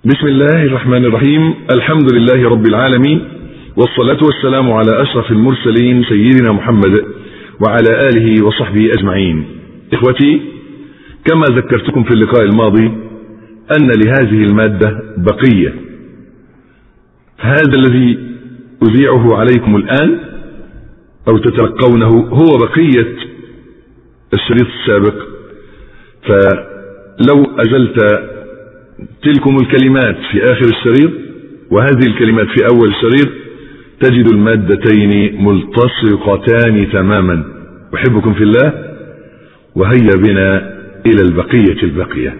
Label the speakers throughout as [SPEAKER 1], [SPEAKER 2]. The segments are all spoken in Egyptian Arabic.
[SPEAKER 1] بسم الله الرحمن الرحيم الحمد لله رب العالمين والصلاة والسلام على أشرف المرسلين سيدنا محمد وعلى آله وصحبه أجمعين إخوتي كما ذكرتكم في اللقاء الماضي أن لهذه المادة بقية هذا الذي أذيعه عليكم الآن أو تتلقونه هو بقية الشريط السابق فلو أزلت تلكم الكلمات في آخر الشريط وهذه الكلمات في أول الشريط تجد المادتين ملتصقتان تماما أحبكم في الله وهيا بنا إلى البقية البقية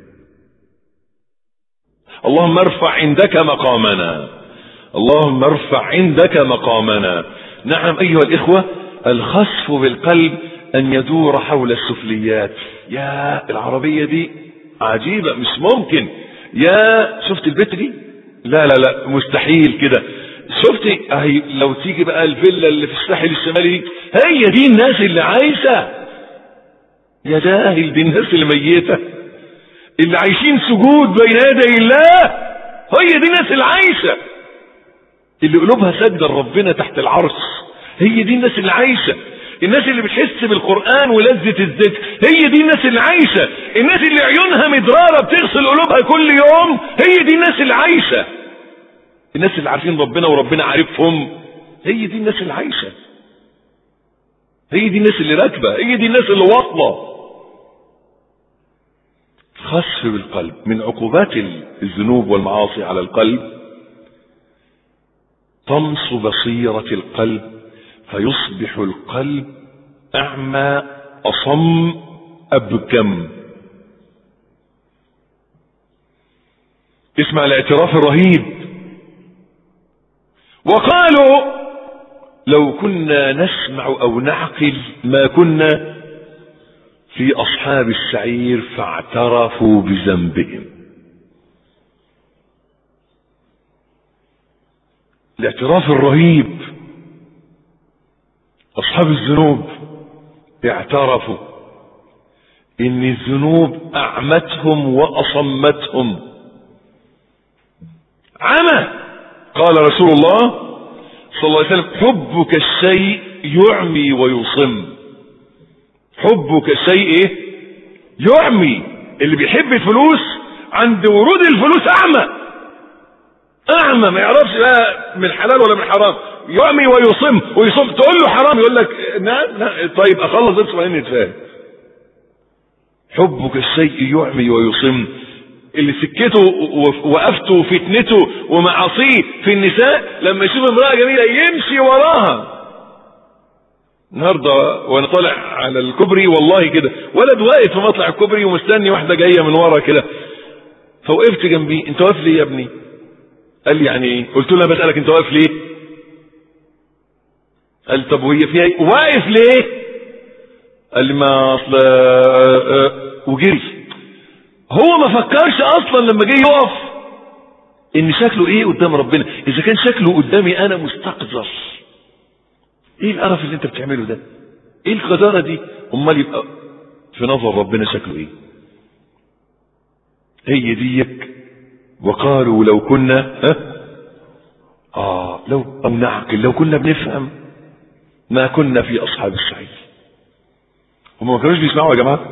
[SPEAKER 2] اللهم ارفع عندك مقامنا اللهم ارفع عندك مقامنا نعم أيها الإخوة الخسف بالقلب أن يدور حول السفليات يا العربية دي عجيبة مش ممكن يا شفت البيت دي لا لا لا مستحيل كده شفت اهي لو تيجي بقى الفيلا اللي في الساحل الشمالي هي دي الناس اللي عايشة يا جاهل دي الناس اللي ميتة اللي عايشين سجود بين يدي الله هي دي الناس اللي عايشة اللي قلوبها سجدة لربنا تحت العرش هي دي الناس اللي عايشة الناس اللي بتحس بالقرآن ولذة الذكر هي دي الناس اللي عايشة الناس اللي عيونها مدرارة بتغسل قلوبها كل يوم هي دي الناس اللي عايشة الناس اللي عارفين ربنا وربنا عارفهم هي دي الناس اللي عايشة هي دي الناس اللي راكبة هي دي الناس اللي واصلة خسف بالقلب من عقوبات الذنوب والمعاصي على القلب طمس بصيرة القلب فيصبح القلب أعمى أصم أبكم اسمع الاعتراف الرهيب وقالوا لو كنا نسمع أو نعقل ما كنا في أصحاب السعير فاعترفوا بذنبهم الاعتراف الرهيب أصحاب الذنوب اعترفوا إن الذنوب أعمتهم وأصمتهم عمى قال رسول الله صلى الله عليه وسلم حبك الشيء يعمي ويصم حبك الشيء ايه يعمي اللي بيحب الفلوس عند ورود الفلوس اعمى اعمى ما يعرفش بقى من حلال ولا من حرام يعمي ويصم ويصم تقول له حرام يقول لك نعم لا طيب اخلص بس وبعدين نتفاهم حبك الشيء يعمي ويصم اللي سكته وقفته وفتنته ومعاصيه في النساء لما يشوف امرأة جميلة يمشي وراها النهارده وانا طالع على الكوبري والله كده ولد واقف في مطلع الكوبري ومستني واحده جايه من ورا كده فوقفت جنبي انت واقف ليه يا ابني قال لي يعني ايه قلت له انا بسالك انت واقف ليه قال طب وهي فيها ايه واقف ليه قال لي ما اصل وجري هو ما فكرش اصلا لما جه يقف ان شكله ايه قدام ربنا اذا كان شكله قدامي انا مستقذر ايه القرف اللي انت بتعمله ده ايه القذاره دي امال يبقى في نظر ربنا شكله ايه هي ديك وقالوا لو كنا ها اه لو او نعقل لو كنا بنفهم ما كنا في اصحاب السعير هم ما كانوش بيسمعوا يا جماعه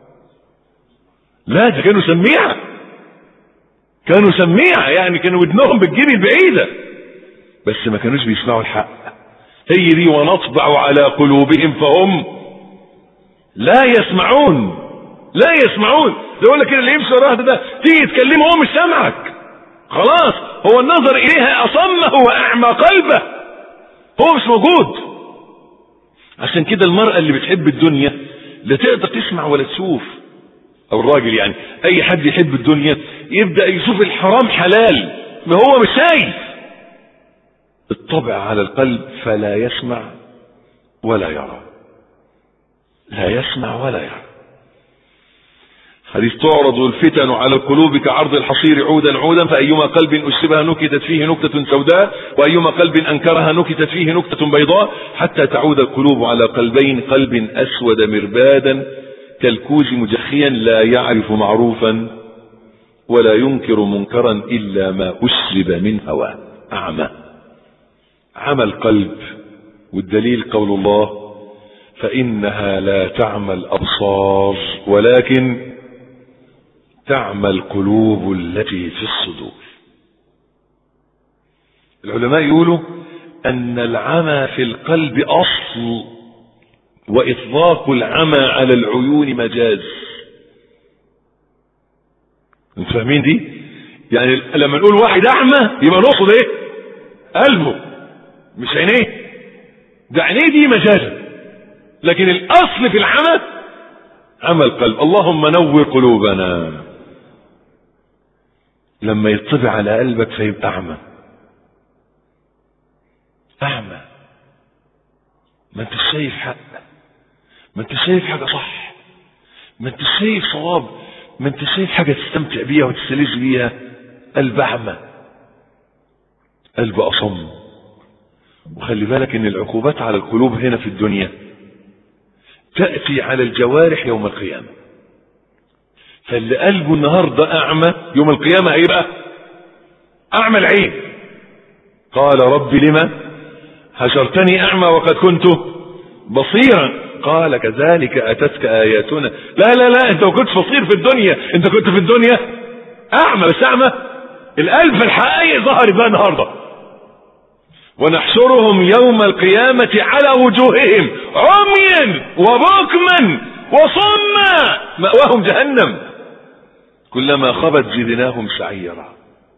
[SPEAKER 2] لا ده كانوا سميعة كانوا سميعة يعني كانوا ودنهم بتجيب البعيدة بس ما كانوش بيسمعوا الحق هي دي ونطبع على قلوبهم فهم لا يسمعون لا يسمعون ده يقول لك اللي يمشي وراه ده تيجي تكلمه هو مش سامعك خلاص هو النظر اليها اصمه واعمى قلبه هو مش موجود عشان كده المرأة اللي بتحب الدنيا لا تقدر تسمع ولا تشوف او الراجل يعني اي حد يحب الدنيا يبدأ يشوف الحرام حلال ما هو مش شايف الطبع على القلب فلا يسمع ولا يرى لا يسمع ولا يرى حديث تعرض الفتن على القلوب كعرض الحصير عودا عودا فأيما قلب أشربها نكتت فيه نكتة سوداء وأيما قلب أنكرها نكتت فيه نكتة بيضاء حتى تعود القلوب على قلبين قلب أسود مربادا كالكوز مجخيا لا يعرف معروفا ولا ينكر منكرا إلا ما أسلب من هواه أعمى عمى القلب والدليل قول الله فإنها لا تعمى الأبصار ولكن تعمى القلوب التي في الصدور العلماء يقولوا أن العمى في القلب أصل وإطلاق العمى على العيون مجاز انتوا فاهمين دي يعني لما نقول واحد أعمى يبقى نقصد ايه قلبه مش عينيه ده عينيه دي مجازا لكن الأصل في العمى عمى القلب اللهم نور قلوبنا لما يطبع على قلبك فيبقى أعمى أعمى ما انت شايف حق ما انت شايف حاجة صح ما انت شايف صواب ما انت شايف حاجة تستمتع بيها وتستلذ بيها قلب أعمى قلب أصم وخلي بالك ان العقوبات على القلوب هنا في الدنيا تأتي على الجوارح يوم القيامة فاللي قلبه النهاردة أعمى يوم القيامة هيبقى أعمى العين قال رب لما حشرتني أعمى وقد كنت بصيرا قال كذلك أتتك آياتنا لا لا لا أنت ما كنتش بصير في الدنيا أنت كنت في الدنيا أعمى بس أعمى القلب الحقيقي ظهر بقى النهارده ونحشرهم يوم القيامة على وجوههم عميا وبكما وصما مأواهم جهنم كلما خبت زدناهم سعيرا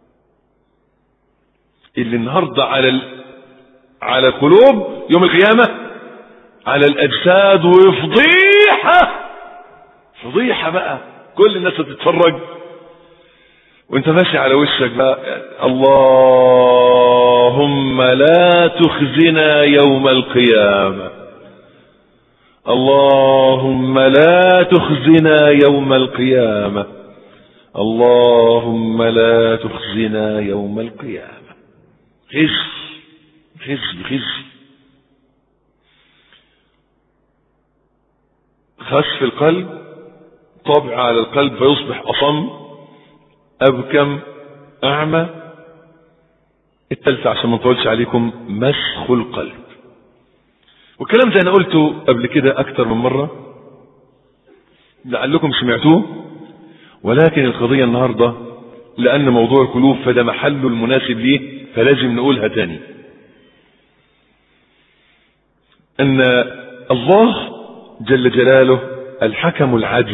[SPEAKER 2] اللي النهاردة على ال... على القلوب يوم القيامة على الأجساد وفضيحة فضيحة بقى كل الناس تتفرج وانت ماشي على وشك بقى اللهم لا تخزنا يوم القيامة اللهم لا تخزنا يوم القيامة اللهم لا تخزنا يوم القيامة خزي خزي خزي خسف القلب طبع على القلب فيصبح أصم أبكم أعمى التالتة عشان ما نطولش عليكم مسخ القلب والكلام زي أنا قلته قبل كده أكتر من مرة لعلكم سمعتوه ولكن القضية النهاردة لأن موضوع القلوب فده محله المناسب ليه فلازم نقولها تاني أن الله جل جلاله الحكم العدل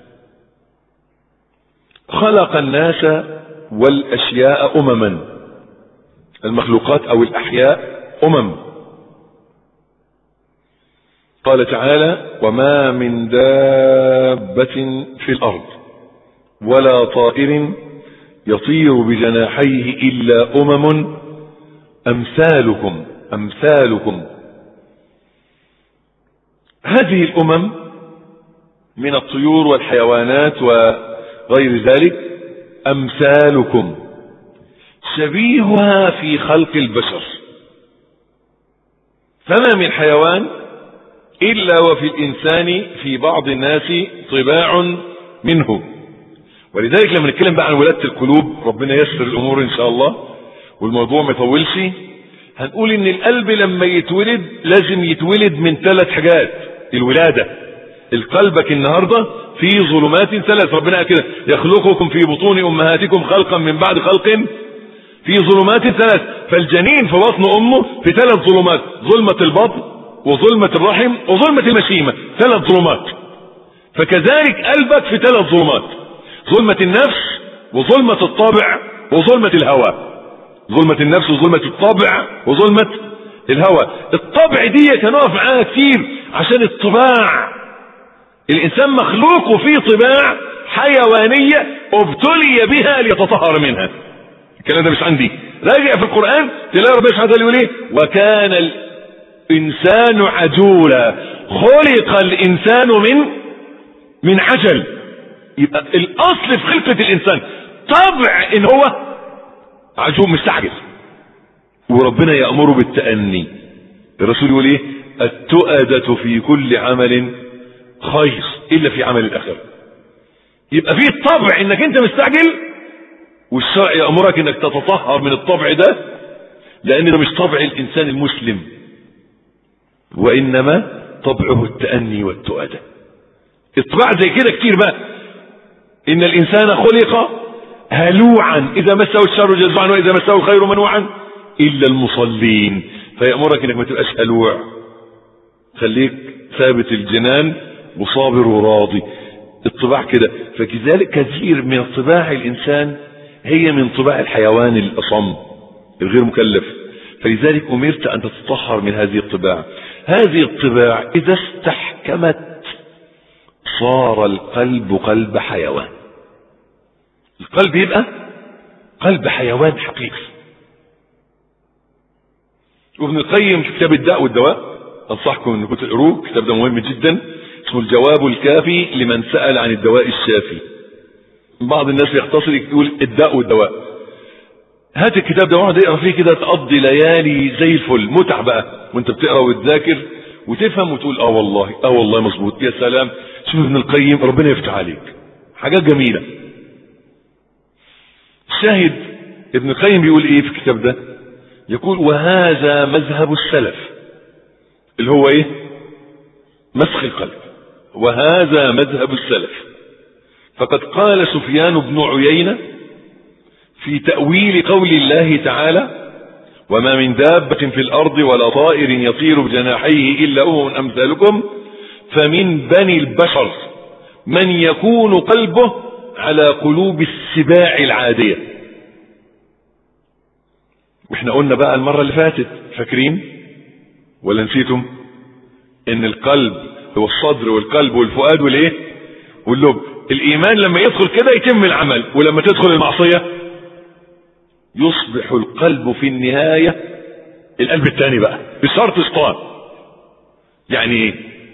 [SPEAKER 2] خلق الناس والأشياء أمما المخلوقات أو الأحياء أمم قال تعالى وما من دابة في الأرض ولا طائر يطير بجناحيه إلا أمم أمثالكم أمثالكم هذه الأمم من الطيور والحيوانات وغير ذلك أمثالكم شبيهها في خلق البشر فما من حيوان إلا وفي الإنسان في بعض الناس طباع منه ولذلك لما نتكلم بقى عن ولادة القلوب ربنا يسر الأمور إن شاء الله والموضوع ما يطولش هنقول إن القلب لما يتولد لازم يتولد من ثلاث حاجات الولادة القلبك النهاردة في ظلمات ثلاث ربنا قال كده يخلقكم في بطون أمهاتكم خلقا من بعد خلق في ظلمات ثلاث فالجنين في بطن أمه في ثلاث ظلمات ظلمة البطن وظلمة الرحم وظلمة المشيمة ثلاث ظلمات فكذلك قلبك في ثلاث ظلمات ظلمة النفس وظلمة الطابع وظلمة الهوى ظلمة النفس وظلمة الطابع وظلمة الهوى الطبع دي هنقف معاها كتير عشان الطباع الإنسان مخلوق وفيه طباع حيوانية ابتلي بها ليتطهر منها الكلام ده مش عندي راجع في القرآن تلاقي ربنا سبحانه وتعالى يقول ايه وكان الإنسان عجولا خلق الإنسان من من عجل يبقى الأصل في خلقة الإنسان طبع إن هو عجول مستعجل وربنا يأمره بالتأني الرسول يقول ايه التؤدة في كل عمل خير إلا في عمل الآخرة يبقى فيه الطبع إنك أنت مستعجل والشرع يأمرك انك تتطهر من الطبع ده لان ده مش طبع الانسان المسلم وانما طبعه التأني والتؤدى اطباع زي كده كتير بقى ان الانسان خلق هلوعا اذا مسه الشر جزعا واذا مسه الخير منوعا الا المصلين فيأمرك انك ما تبقاش هلوع خليك ثابت الجنان وصابر وراضي الطباع كده فكذلك كثير من طباع الانسان هي من طباع الحيوان الاصم الغير مكلف فلذلك امرت ان تتطهر من هذه الطباع هذه الطباع اذا استحكمت صار القلب قلب حيوان القلب يبقى قلب حيوان حقيقي وابن القيم في كتاب الداء والدواء انصحكم انكم تقروه الكتاب ده مهم جدا اسمه الجواب الكافي لمن سأل عن الدواء الشافي بعض الناس يختصر يقول الداء والدواء هات الكتاب ده واقعد اقرا فيه كده تقضي ليالي زي الفل متع بقى وانت بتقرا وتذاكر وتفهم وتقول اه والله اه والله مظبوط يا سلام شوف ابن القيم ربنا يفتح عليك حاجات جميله الشاهد ابن القيم بيقول ايه في الكتاب ده يقول وهذا مذهب السلف اللي هو ايه مسخ القلب وهذا مذهب السلف فقد قال سفيان بن عيينة في تأويل قول الله تعالى وما من دابة في الأرض ولا طائر يطير بجناحيه إلا أمم أمثالكم فمن بني البشر من يكون قلبه على قلوب السباع العادية واحنا قلنا بقى المرة اللي فاتت فاكرين ولا نسيتم ان القلب هو الصدر والقلب والفؤاد والايه واللب الايمان لما يدخل كده يتم العمل ولما تدخل المعصية يصبح القلب في النهاية القلب الثاني بقى بشرط اسطان يعني ايه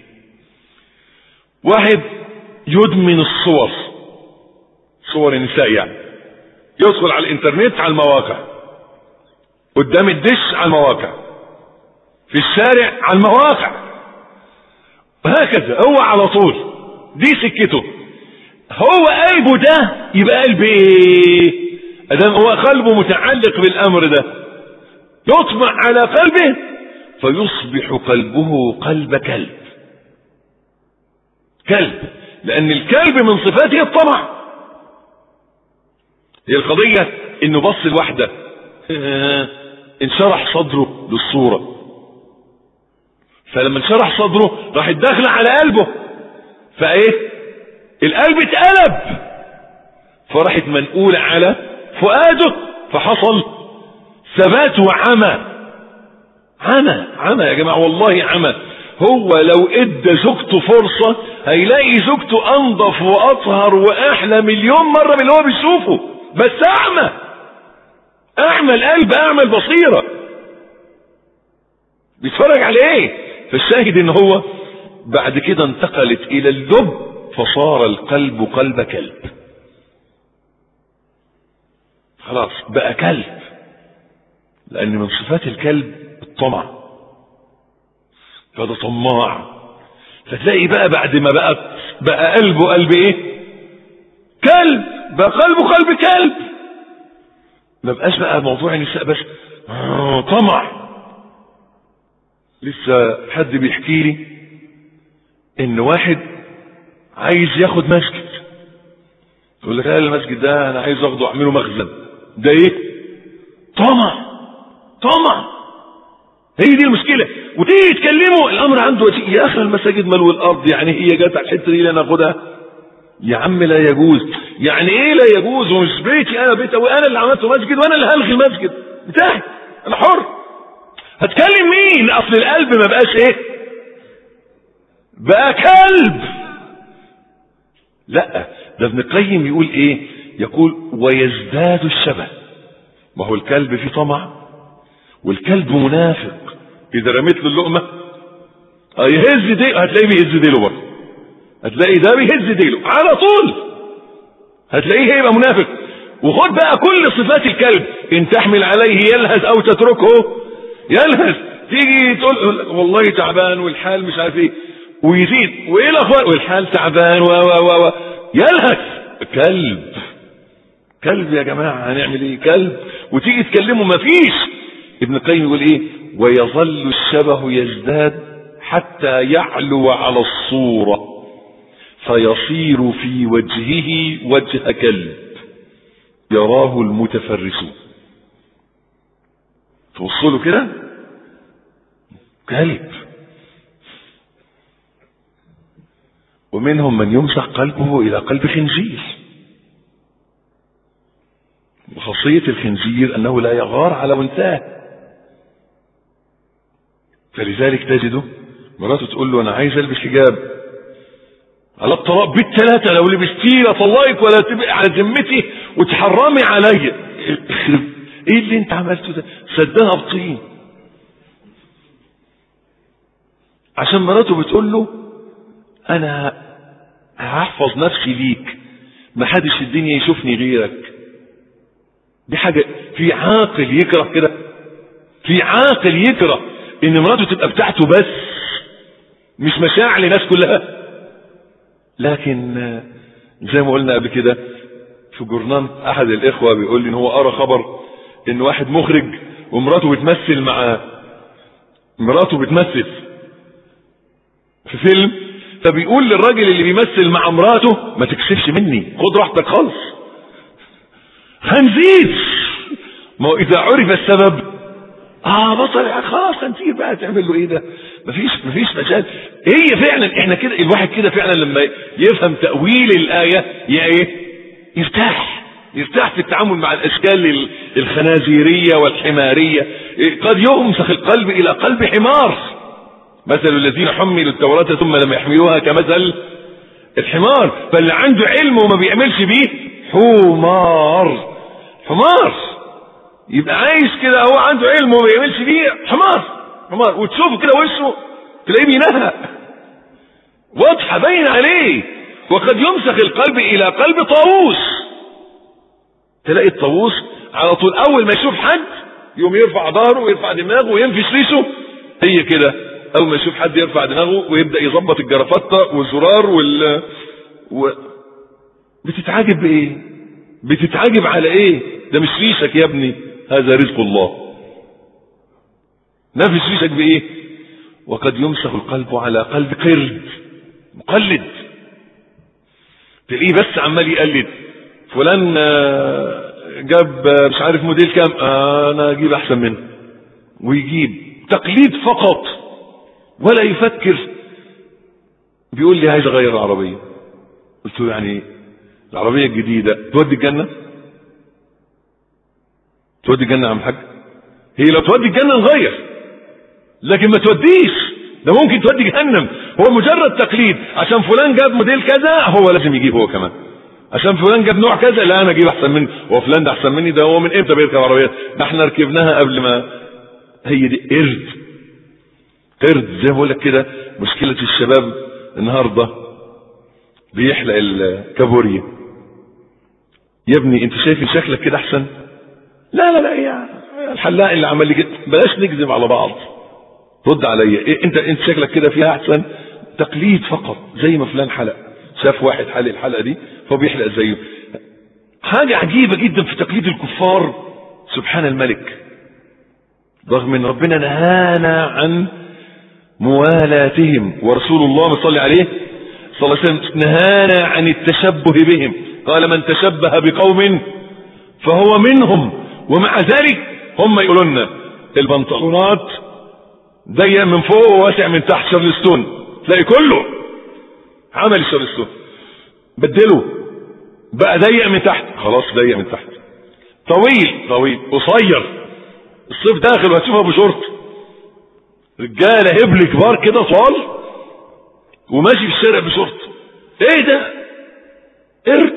[SPEAKER 2] واحد يدمن الصور صور النساء يعني يدخل على الانترنت على المواقع قدام الدش على المواقع في الشارع على المواقع وهكذا هو على طول دي سكته هو قلبه ده يبقى قلب ايه ادام هو قلبه متعلق بالامر ده يطبع على قلبه فيصبح قلبه قلب كلب كلب لان الكلب من صفاته الطمع هي القضية انه بص الواحدة انشرح صدره للصورة فلما انشرح صدره راح الداخل على قلبه فايه القلب اتقلب فراحت منقولة على فؤاده فحصل ثبات وعمى عمى عمى يا جماعة والله عمى هو لو ادى زوجته فرصة هيلاقي زوجته انضف واطهر واحلى مليون مرة من اللي هو بيشوفه بس اعمى اعمى القلب اعمى البصيرة بيتفرج على ايه فالشاهد ان هو بعد كده انتقلت الى اللب فصار القلب قلب كلب خلاص بقى كلب لان من صفات الكلب الطمع فده طماع فتلاقي بقى بعد ما بقى بقى قلبه قلب ايه كلب بقى قلبه قلب كلب ما بقاش بقى موضوع النساء بس آه طمع لسه حد بيحكي لي ان واحد عايز ياخد مسجد يقول لك المسجد ده انا عايز اخده اعمله مخزن ده ايه طمع طمع هي دي المشكلة وتيجي تكلمه الامر عنده وتيجي يا اخي المساجد ملو الارض يعني هي جت على الحته دي اللي انا اخدها يا عم لا يجوز يعني ايه لا يجوز ومش بيتي انا بيتي وانا اللي عملته مسجد وانا اللي هلغي المسجد بتاعي انا حر هتكلم مين اصل القلب ما بقاش ايه بقى كلب لا ده ابن القيم يقول ايه يقول ويزداد الشبه ما هو الكلب فيه طمع والكلب منافق اذا رميت له اللقمه هيهز ديله هتلاقيه بيهز ديله برضه هتلاقي ده بيهز ديله على طول هتلاقيه هيبقى منافق وخد بقى كل صفات الكلب ان تحمل عليه يلهث او تتركه يلهث تيجي تقول والله تعبان والحال مش عارف ايه ويزيد وايه الاخبار والحال تعبان و و و و يلهث كلب كلب يا جماعة هنعمل ايه كلب وتيجي تكلمه مفيش ابن القيم يقول ايه ويظل الشبه يزداد حتى يعلو على الصورة فيصير في وجهه وجه كلب يراه المتفرسون توصله كده كلب ومنهم من يمسح قلبه الى قلب خنزير وخاصية الخنزير انه لا يغار على انثاه فلذلك تجده مراته تقول له انا عايز البس حجاب على الطلاق بالثلاثة لو لبستيه لطلقك ولا تبقى على ذمتي وتحرمي عليا ايه اللي انت عملته ده سدها بطين عشان مراته بتقول له انا هحفظ نفسي ليك ما حدش في الدنيا يشوفني غيرك دي حاجة في عاقل يكره كده في عاقل يكره ان مراته تبقى بتاعته بس مش مشاعر لناس كلها لكن زي ما قلنا قبل كده في جورنان احد الاخوة بيقول لي ان هو قرا خبر ان واحد مخرج ومراته بتمثل مع مراته بتمثل في فيلم فبيقول للراجل اللي بيمثل مع مراته ما تكسفش مني خد راحتك خالص خنزير ما هو اذا عرف السبب اه بطل خلاص خنزير بقى تعمل له ايه ده مفيش مفيش مجال هي فعلا احنا كده الواحد كده فعلا لما يفهم تأويل الآية ايه يرتاح يرتاح في التعامل مع الاشكال الخنازيرية والحمارية قد يمسخ القلب الى قلب حمار مثل الذين حملوا التوراة ثم لم يحملوها كمثل الحمار فاللي عنده علم وما بيعملش بيه حمار حمار يبقى عايش كده هو عنده علم وما بيعملش بيه حمار حمار وتشوفه كده وشه تلاقيه بينهى واضحة باين عليه وقد يمسخ القلب الى قلب طاووس تلاقي الطاووس على طول اول ما يشوف حد يقوم يرفع ظهره ويرفع دماغه وينفش ريشه هي كده اول ما يشوف حد يرفع دماغه ويبدا يظبط الجرافطه والزرار وال و... بتتعاجب بايه بتتعاجب على ايه ده مش ريشك يا ابني هذا رزق الله نفس ريشك بايه وقد يمسخ القلب على قلب قرد مقلد تلاقيه بس عمال يقلد فلان جاب مش عارف موديل كام انا اجيب احسن منه ويجيب تقليد فقط ولا يفكر بيقول لي عايز اغير العربيه قلت له يعني العربيه الجديده تودي الجنه تودي الجنه يا عم حاج هي لو تودي الجنه نغير لكن ما توديش ده ممكن تودي جهنم هو مجرد تقليد عشان فلان جاب موديل كذا هو لازم يجيب هو كمان عشان فلان جاب نوع كذا لا انا اجيب احسن منه هو فلان ده احسن مني ده هو من امتى بيركب عربيات ده احنا ركبناها قبل ما هي دي قرد قرد زي ما بقول لك كده مشكله الشباب النهارده بيحلق الكابوريا يا ابني انت شايف شكلك كده احسن لا لا لا يا الحلاق اللي عمل لي كده بلاش نكذب على بعض رد عليا إيه انت انت شكلك كده فيها احسن تقليد فقط زي ما فلان حلق شاف واحد حلق الحلقه دي فهو بيحلق زيه حاجه عجيبه جدا في تقليد الكفار سبحان الملك رغم ان ربنا نهانا عن موالاتهم ورسول الله صلى عليه صلى الله عليه وسلم نهانا عن التشبه بهم قال من تشبه بقوم فهو منهم ومع ذلك هم يقولوا لنا البنطلونات ضيق من فوق وواسع من تحت شارلستون تلاقي كله عمل شارلستون بدله بقى ضيق من تحت خلاص ضيق من تحت طويل طويل قصير الصيف داخل وهتشوفها بشورت رجاله هبل كبار كده طوال وماشي في الشارع بشورت ايه ده قرد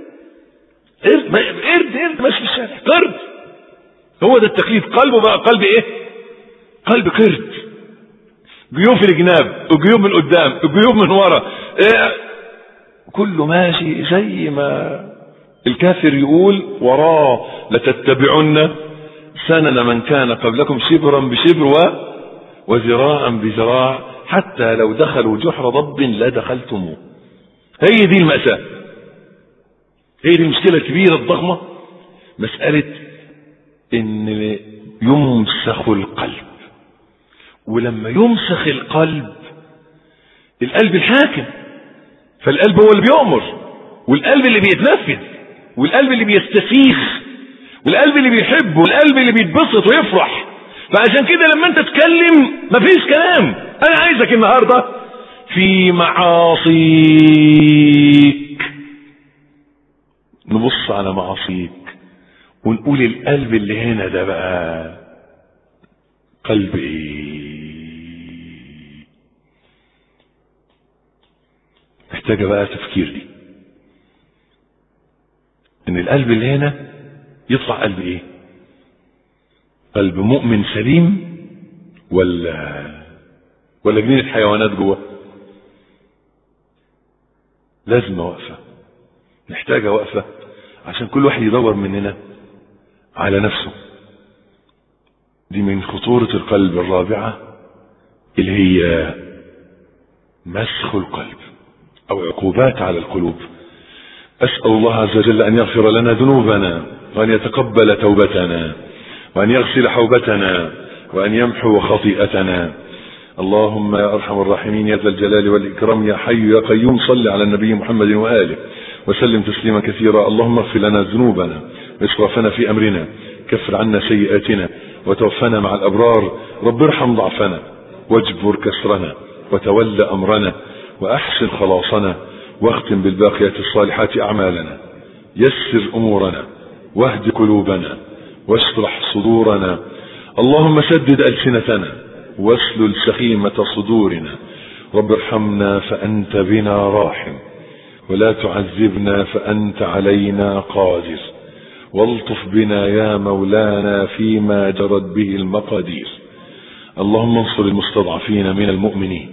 [SPEAKER 2] قرد ما- قرد قرد ماشي في الشارع قرد هو ده التقليد قلبه بقى قلب ايه قلب قرد جيوب في الجناب وجيوب من قدام وجيوب من ورا إيه كله ماشي زي ما الكافر يقول وراه لتتبعن سنن من كان قبلكم شبرا بشبر و وذراعا بذراع حتى لو دخلوا جحر ضب لدخلتموه هي دي المأساة هي دي المشكلة الكبيرة الضخمة مسألة ان يمسخ القلب ولما يمسخ القلب القلب الحاكم فالقلب هو اللي بيؤمر والقلب اللي بيتنفذ والقلب اللي بيستسيخ والقلب اللي بيحب والقلب اللي بيتبسط ويفرح فعشان كده لما انت تتكلم مفيش كلام انا عايزك النهارده في معاصيك نبص على معاصيك ونقول القلب اللي هنا ده بقى قلب ايه محتاجة بقى تفكير دي ان القلب اللي هنا يطلع قلب ايه قلب مؤمن سليم ولا ولا جنينة حيوانات جوه لازم وقفة محتاجة وقفة عشان كل واحد يدور مننا على نفسه دي من خطورة القلب الرابعة اللي هي مسخ القلب او عقوبات على القلوب اسأل الله عز وجل ان يغفر لنا ذنوبنا وان يتقبل توبتنا وان يغسل حوبتنا وان يمحو خطيئتنا اللهم يا ارحم الراحمين يا ذا الجلال والاكرام يا حي يا قيوم صل على النبي محمد واله وسلم تسليما كثيرا اللهم اغفر لنا ذنوبنا واسرافنا في امرنا كفر عنا سيئاتنا وتوفنا مع الابرار رب ارحم ضعفنا واجبر كسرنا وتول امرنا واحسن خلاصنا واختم بالباقيات الصالحات اعمالنا يسر امورنا واهد قلوبنا واشرح صدورنا اللهم سدد السنتنا واسلل سخيمه صدورنا رب ارحمنا فانت بنا راحم ولا تعذبنا فانت علينا قادر والطف بنا يا مولانا فيما جرت به المقادير اللهم انصر المستضعفين من المؤمنين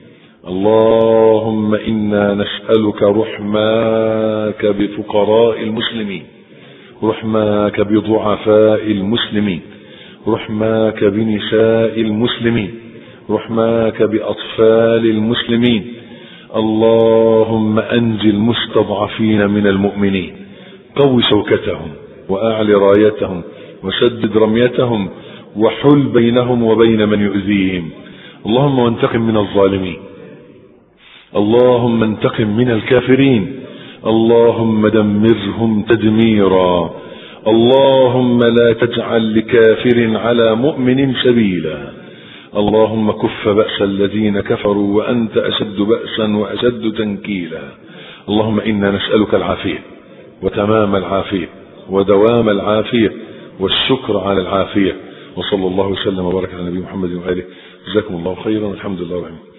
[SPEAKER 2] اللهم انا نسالك رحماك بفقراء المسلمين رحماك بضعفاء المسلمين رحماك بنساء المسلمين رحماك باطفال المسلمين اللهم انج المستضعفين من المؤمنين قو شوكتهم واعل رايتهم وسدد رميتهم وحل بينهم وبين من يؤذيهم اللهم وانتقم من الظالمين اللهم انتقم من الكافرين اللهم دمرهم تدميرا اللهم لا تجعل لكافر على مؤمن سبيلا اللهم كف بأس الذين كفروا وأنت أشد بأسا وأشد تنكيلا اللهم إنا نسألك العافية وتمام العافية ودوام العافية والشكر على العافية وصلى الله وسلم وبارك على نبي محمد وآله جزاكم الله خيرا الحمد لله رحمه